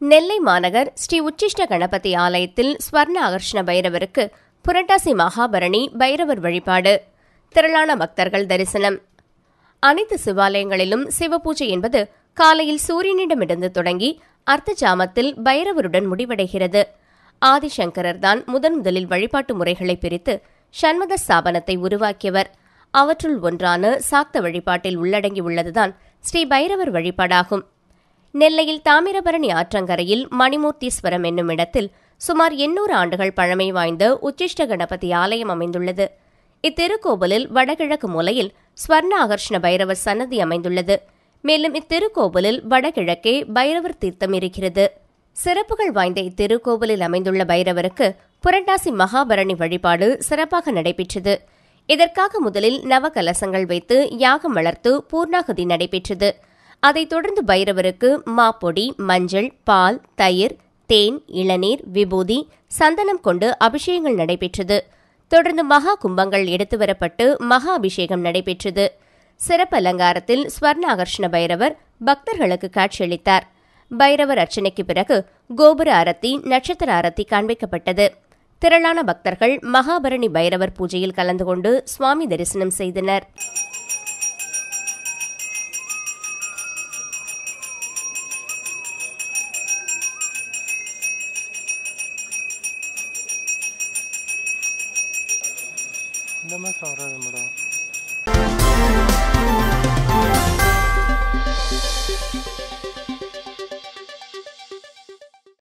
நெல்லை மாநகர் ஸ்ரீ உச்சிஷ்ட கணபதி ஆலயத்தில் ஸ்வர்ண ஆகர்ஷண பைரவருக்கு புரட்டாசி மகாபரணி பைரவர் வழிபாடு திரளான பக்தர்கள் தரிசனம் அனைத்து சிவாலயங்களிலும் சிவபூஜை என்பது காலையில் சூரியனிடமிருந்து தொடங்கி அர்த்த ஜாமத்தில் பைரவருடன் முடிவடைகிறது ஆதிசங்கரர் தான் முதன் முதலில் வழிபாட்டு முறைகளை பிரித்து சண்மத ஸ்தாபனத்தை உருவாக்கியவர் அவற்றுள் ஒன்றான சாக்த வழிபாட்டில் உள்ளடங்கியுள்ளதுதான் ஸ்ரீ பைரவர் வழிபாடாகும் நெல்லையில் தாமிரபரணி ஆற்றங்கரையில் மணிமூர்த்தீஸ்வரம் என்னும் இடத்தில் சுமார் எண்ணூறு ஆண்டுகள் பழமை வாய்ந்த உச்சிஷ்ட கணபதி ஆலயம் அமைந்துள்ளது இத்திருக்கோவிலில் வடகிழக்கு மூலையில் ஸ்வர்ண ஆகர்ஷண பைரவர் சன்னதி அமைந்துள்ளது மேலும் இத்திருக்கோவிலில் வடகிழக்கே பைரவர் தீர்த்தம் இருக்கிறது சிறப்புகள் வாய்ந்த இத்திருக்கோவிலில் அமைந்துள்ள பைரவருக்கு புரட்டாசி மகாபரணி வழிபாடு சிறப்பாக நடைபெற்றது இதற்காக முதலில் நவகலசங்கள் வைத்து யாகம் வளர்த்து பூர்ணாகுதி நடைபெற்றது அதைத் தொடர்ந்து பைரவருக்கு மாப்பொடி மஞ்சள் பால் தயிர் தேன் இளநீர் விபூதி சந்தனம் கொண்டு அபிஷேகங்கள் நடைபெற்றது தொடர்ந்து மகா கும்பங்கள் எடுத்து வரப்பட்டு மகா அபிஷேகம் நடைபெற்றது சிறப்பு அலங்காரத்தில் ஸ்வர்ண ஆகர்ஷண பைரவர் பக்தர்களுக்கு காட்சியளித்தார் பைரவர் அர்ச்சனைக்கு பிறகு கோபுர அரத்தி நட்சத்திர அரத்தி காண்பிக்கப்பட்டது திரளான பக்தர்கள் மகாபரணி பைரவர் பூஜையில் கலந்து கொண்டு சுவாமி தரிசனம் செய்தனர் இந்த மாதம் வராது மேடம்